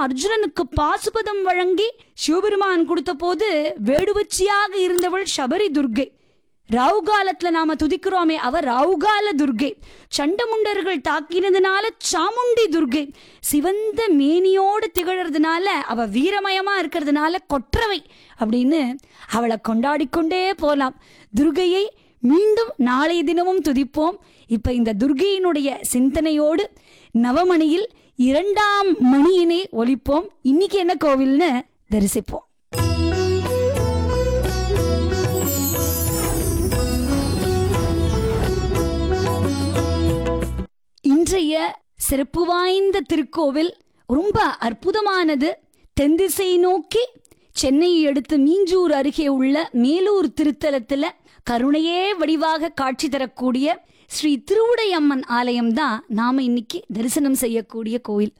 அர்ஜுனனுக்கு பாசுபதம் வழங்கி சிவபெருமான் கொடுத்த போது வேடுவச்சியாக இருந்தவள் சபரி துர்கை ராவுகாலத்துல நாம துதிக்கிறோமே அவ ராவுகால துர்கை சண்டமுண்டர்கள் தாக்கினதுனால சாமுண்டி துர்கை சிவந்த மேனியோடு திகழறதுனால அவ வீரமயமா இருக்கிறதுனால கொற்றவை அப்படின்னு அவளை கொண்டாடிக்கொண்டே போலாம் துர்கையை மீண்டும் நாளைய தினமும் துதிப்போம் இப்ப இந்த துர்கையினுடைய சிந்தனையோடு நவமணியில் இரண்டாம் மணியினை ஒலிப்போம் இன்னைக்கு என்ன கோவில்னு தரிசிப்போம் இன்றைய சிறப்பு வாய்ந்த திருக்கோவில் ரொம்ப அற்புதமானது தென்திசை நோக்கி சென்னையை அடுத்து மீஞ்சூர் அருகே உள்ள மேலூர் திருத்தலத்துல கருணையே வடிவாக காட்சி தரக்கூடிய ஸ்ரீ திருவுடையம்மன் ஆலயம் தான் நாம இன்னைக்கு தரிசனம் செய்யக்கூடிய கோயில்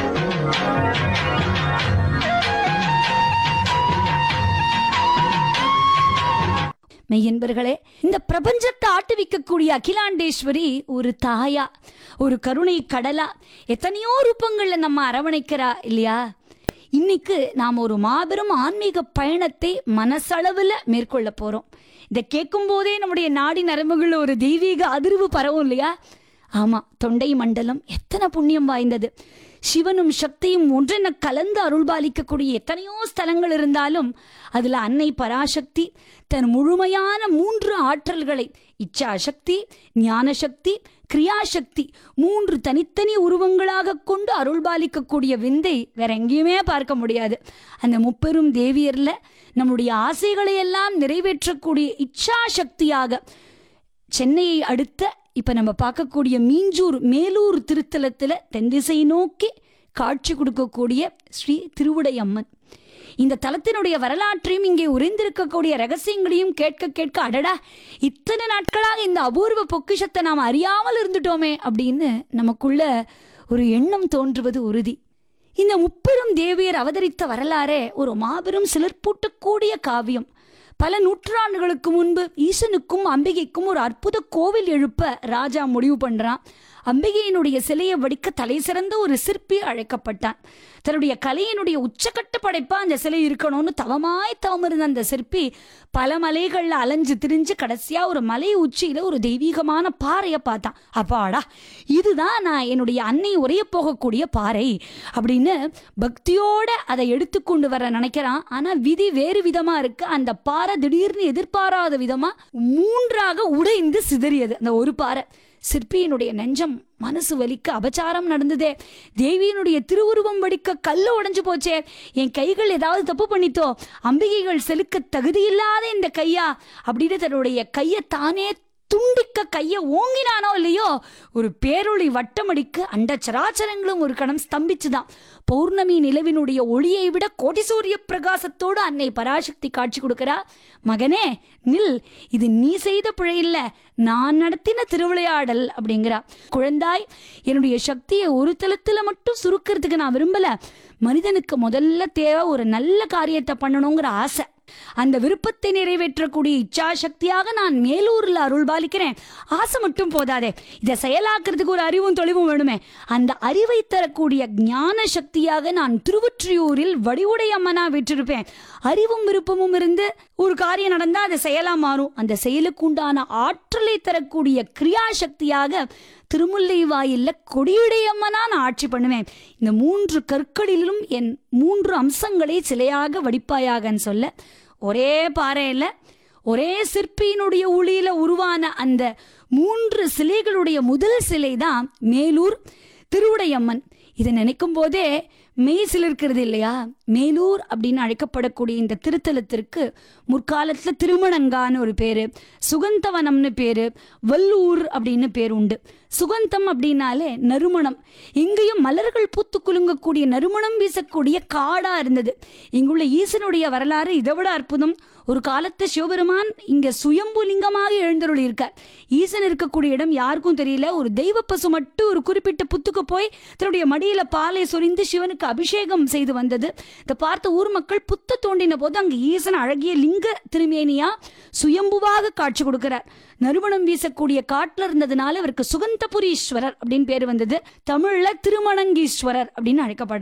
மெய்யன்பர்களே இந்த பிரபஞ்சத்தை ஆட்டுவிக்கக்கூடிய அகிலாண்டேஸ்வரி ஒரு தாயா ஒரு கருணை கடலா எத்தனையோ ரூபங்கள்ல நம்ம அரவணைக்கிறா இல்லையா இன்னைக்கு நாம் ஒரு மாபெரும் ஆன்மீக பயணத்தை மனசளவுல மேற்கொள்ள போறோம் இதை கேட்கும் போதே நம்முடைய நாடி நரம்புகள் ஒரு தெய்வீக அதிர்வு பரவும் இல்லையா ஆமா தொண்டை மண்டலம் எத்தனை புண்ணியம் வாய்ந்தது சிவனும் சக்தியும் ஒன்றென கலந்து அருள்பாலிக்கக்கூடிய எத்தனையோ ஸ்தலங்கள் இருந்தாலும் அதுல அன்னை பராசக்தி தன் முழுமையான மூன்று ஆற்றல்களை இச்சா சக்தி ஞான சக்தி கிரியாசக்தி மூன்று தனித்தனி உருவங்களாக கொண்டு அருள்பாலிக்கக்கூடிய விந்தை வேற எங்கேயுமே பார்க்க முடியாது அந்த முப்பெரும் தேவியர்ல நம்முடைய ஆசைகளை எல்லாம் நிறைவேற்றக்கூடிய இச்சா சக்தியாக சென்னையை அடுத்த இப்ப நம்ம பார்க்கக்கூடிய மீஞ்சூர் மேலூர் திருத்தலத்துல தென்திசை நோக்கி காட்சி கொடுக்கக்கூடிய ஸ்ரீ திருவுடையம்மன் இந்த தலத்தினுடைய வரலாற்றையும் இங்கே உறைந்திருக்கக்கூடிய ரகசியங்களையும் கேட்க கேட்க அடடா இத்தனை நாட்களாக இந்த அபூர்வ பொக்கிஷத்தை நாம் அறியாமல் இருந்துட்டோமே அப்படின்னு நமக்குள்ள ஒரு எண்ணம் தோன்றுவது உறுதி இந்த முப்பெரும் தேவியர் அவதரித்த வரலாறே ஒரு மாபெரும் சிலர்பூட்டக்கூடிய காவியம் பல நூற்றாண்டுகளுக்கு முன்பு ஈசனுக்கும் அம்பிகைக்கும் ஒரு அற்புத கோவில் எழுப்ப ராஜா முடிவு பண்றான் அம்பிகையினுடைய சிலையை வடிக்க தலை சிறந்த ஒரு சிற்பி அழைக்கப்பட்டான் தன்னுடைய கலையினுடைய உச்சக்கட்ட படைப்பா அந்த சிலை இருக்கணும்னு தவமாய் தவம் இருந்த அந்த சிற்பி பல மலைகள்ல அலைஞ்சு திரிஞ்சு கடைசியா ஒரு மலை உச்சியில ஒரு தெய்வீகமான பாறையை பார்த்தான் அப்பாடா இதுதான் நான் என்னுடைய அன்னை உரைய போகக்கூடிய பாறை அப்படின்னு பக்தியோட அதை எடுத்துக்கொண்டு வர நினைக்கிறான் ஆனா விதி வேறு விதமா இருக்கு அந்த பாறை திடீர்னு எதிர்பாராத விதமா மூன்றாக உடைந்து சிதறியது அந்த ஒரு பாறை சிற்பியினுடைய நெஞ்சம் மனசு வலிக்க அபச்சாரம் நடந்ததே தேவியினுடைய திருவுருவம் வடிக்க கல்லு உடைஞ்சு போச்சே என் கைகள் ஏதாவது தப்பு பண்ணித்தோ அம்பிகைகள் செலுக்க தகுதியில்லாத இந்த கையா அப்படின்னு தன்னுடைய கையை தானே துண்டிக்க கையை ஓங்கினானோ இல்லையோ ஒரு பேரொளி வட்டமடிக்க அண்ட சராச்சரங்களும் ஒரு கணம் ஸ்தம்பிச்சுதான் பௌர்ணமி நிலவினுடைய ஒளியை விட கோடி சூரிய பிரகாசத்தோடு அன்னை பராசக்தி காட்சி கொடுக்கிறா மகனே நில் இது நீ செய்த பிழை இல்ல நான் நடத்தின திருவிளையாடல் அப்படிங்கிறா குழந்தாய் என்னுடைய சக்தியை ஒரு தளத்துல மட்டும் சுருக்கிறதுக்கு நான் விரும்பல மனிதனுக்கு முதல்ல தேவை ஒரு நல்ல காரியத்தை பண்ணணுங்கிற ஆசை அந்த விருப்பத்தை நிறைவேற்றக்கூடிய இச்சா சக்தியாக நான் மேலூர்ல அருள் பாலிக்கிறேன் ஆசை மட்டும் போதாதே இதை செயலாக்குறதுக்கு ஒரு அறிவும் தொழிவும் வேணுமே அந்த அறிவை தரக்கூடிய ஞான சக்தியாக நான் திருவொற்றியூரில் வடிவுடையம்மனா விட்டிருப்பேன் அறிவும் விருப்பமும் இருந்து ஒரு காரியம் நடந்தா அது செயலா மாறும் அந்த செயலுக்கு உண்டான ஆற்றலை தரக்கூடிய கிரியா சக்தியாக திருமுல்லை வாயில்ல கொடியுடையம்மனா நான் ஆட்சி பண்ணுவேன் இந்த மூன்று கற்களிலும் என் மூன்று அம்சங்களை சிலையாக வடிப்பாயாகன்னு சொல்ல ஒரே பாறையில ஒரே சிற்பியினுடைய உளியில உருவான அந்த மூன்று சிலைகளுடைய முதல் சிலை தான் மேலூர் திருவுடையம்மன் இதை நினைக்கும் போதே மெய் சிலிர்க்கிறது இல்லையா மேலூர் அப்படின்னு அழைக்கப்படக்கூடிய இந்த திருத்தலத்திற்கு முற்காலத்துல திருமணங்கான்னு ஒரு பேரு சுகந்தவனம்னு பேரு வல்லூர் அப்படின்னு பேர் உண்டு சுகந்தம் அப்படின்னாலே நறுமணம் இங்கேயும் மலர்கள் பூத்து குலுங்கக்கூடிய நறுமணம் வீசக்கூடிய காடா இருந்தது இங்குள்ள ஈசனுடைய வரலாறு இதை விட அற்புதம் ஒரு காலத்து சிவபெருமான் இங்க சுயம்பு லிங்கமாக எழுந்தருள் இருக்கார் ஈசன் இருக்கக்கூடிய இடம் யாருக்கும் தெரியல ஒரு தெய்வ பசு மட்டும் ஒரு குறிப்பிட்ட புத்துக்கு போய் தன்னுடைய மடியில பாலை சொரிந்து சிவனுக்கு அபிஷேகம் செய்து வந்தது இதை பார்த்த ஊர் மக்கள் புத்த தோண்டின போது அங்கு ஈசன் அழகிய லிங்க திருமேனியா சுயம்புவாக காட்சி கொடுக்கிறார் நறுமணம் வீசக்கூடிய காட்டுல இருந்ததுனால இவருக்கு சுகந்தபுரீஸ்வரர் அப்படின்னு பேர் வந்தது தமிழ்ல திருமணங்கீஸ்வரர் அப்படின்னு அழைக்கப்படுறார்